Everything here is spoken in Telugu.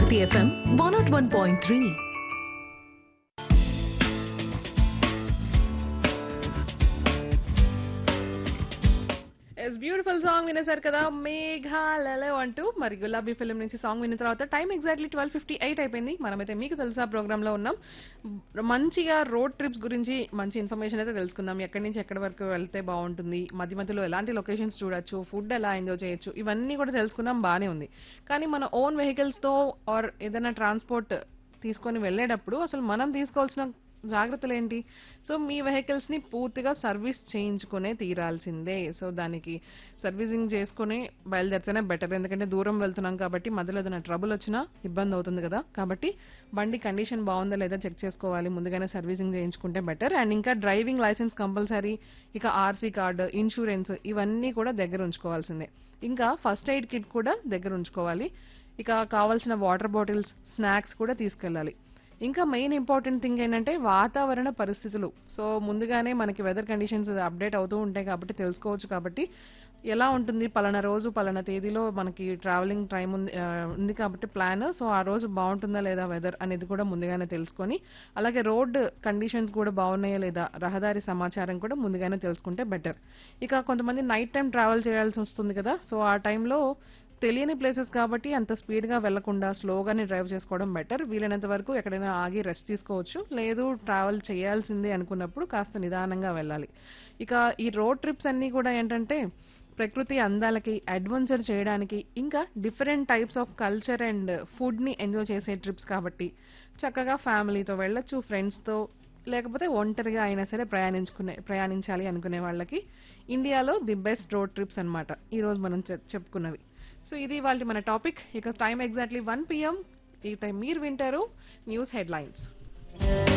Bharati FM one naught one point three yes beautiful song వినేశారు కదా మేఘాలలో అంటూ మరి గులాబీ ఫిల్మ్ నుంచి సాంగ్ విన్న తర్వాత time exactly twelve fifty eight అయిపోయింది మనమైతే మీకు తెలుసా ప్రోగ్రామ్ లో ఉన్నాం మంచిగా రోడ్ ట్రిప్స్ గురించి మంచి ఇన్ఫర్మేషన్ అయితే తెలుసుకుందాం ఎక్కడి నుంచి ఎక్కడి వరకు వెళ్తే బాగుంటుంది మధ్య మధ్యలో ఎలాంటి లొకేషన్స్ చూడొచ్చు ఫుడ్ ఎలా ఎంజాయ్ చేయొచ్చు ఇవన్నీ కూడా తెలుసుకున్నాం బానే ఉంది కానీ మన ఓన్ వెహికల్స్ తో ఆర్ ఏదైనా ట్రాన్స్పోర్ట్ తీసుకొని వెళ్ళేటప్పుడు అసలు మనం తీసుకోవాల్సిన జాగ్రత్తలు ఏంటి సో మీ వెహికల్స్ ని పూర్తిగా సర్వీస్ చేయించుకునే తీరాల్సిందే సో దానికి సర్వీసింగ్ చేసుకుని బయలుదేరితేనే బెటర్ ఎందుకంటే దూరం వెళ్తున్నాం కాబట్టి మధ్యలో ఏదైనా ట్రబుల్ వచ్చినా ఇబ్బంది అవుతుంది కదా కాబట్టి బండి కండిషన్ బాగుందా లేదా చెక్ చేసుకోవాలి ముందుగానే సర్వీసింగ్ చేయించుకుంటే బెటర్ అండ్ ఇంకా డ్రైవింగ్ లైసెన్స్ కంపల్సరీ ఇక ఆర్సీ కార్డు ఇన్సూరెన్స్ ఇవన్నీ కూడా దగ్గర ఉంచుకోవాల్సిందే ఇంకా ఫస్ట్ ఎయిడ్ కిట్ కూడా దగ్గర ఉంచుకోవాలి ఇక కావాల్సిన వాటర్ బాటిల్స్ స్నాక్స్ కూడా తీసుకెళ్ళాలి ఇంకా మెయిన్ ఇంపార్టెంట్ థింగ్ ఏంటంటే వాతావరణ పరిస్థితులు సో ముందుగానే మనకి వెదర్ కండిషన్స్ అప్డేట్ అవుతూ ఉంటాయి కాబట్టి తెలుసుకోవచ్చు కాబట్టి ఎలా ఉంటుంది పలానా రోజు పలానా తేదీలో మనకి ట్రావెలింగ్ టైం ఉంది ఆ, ఉంది కాబట్టి ప్లాన్ సో ఆ రోజు బాగుంటుందా లేదా వెదర్ అనేది కూడా ముందుగానే తెలుసుకొని అలాగే రోడ్ కండిషన్స్ కూడా బాగున్నాయా లేదా రహదారి సమాచారం కూడా ముందుగానే తెలుసుకుంటే బెటర్ ఇక కొంతమంది నైట్ టైం ట్రావెల్ చేయాల్సి వస్తుంది కదా సో ఆ టైంలో తెలియని ప్లేసెస్ కాబట్టి అంత స్పీడ్ గా వెళ్లకుండా స్లోగానే డ్రైవ్ చేసుకోవడం బెటర్ వీలైనంత వరకు ఎక్కడైనా ఆగి రెస్ట్ తీసుకోవచ్చు లేదు ట్రావెల్ చేయాల్సిందే అనుకున్నప్పుడు కాస్త నిదానంగా వెళ్ళాలి ఇక ఈ రోడ్ ట్రిప్స్ అన్ని కూడా ఏంటంటే ప్రకృతి అందాలకి అడ్వెంచర్ చేయడానికి ఇంకా different types of culture and food ని ఎంజాయ్ చేసే ట్రిప్స్ కాబట్టి చక్కగా ఫ్యామిలీతో వెళ్ళొచ్చు ఫ్రెండ్స్ తో లేకపోతే ఒంటరిగా అయినా సరే ప్రయాణించుకునే ప్రయాణించాలి అనుకునే వాళ్ళకి ఇండియాలో ది బెస్ట్ రోడ్ ట్రిప్స్ అన్నమాట ఈ రోజు మనం చె- చెప్పుకున్నవి సో ఇది వాళ్ళ మన టాపిక్ ఇక టైం ఎగ్జాక్ట్లీ వన్ పిఎం ఈ టైం మీరు వింటారు న్యూస్ హెడ్లైన్స్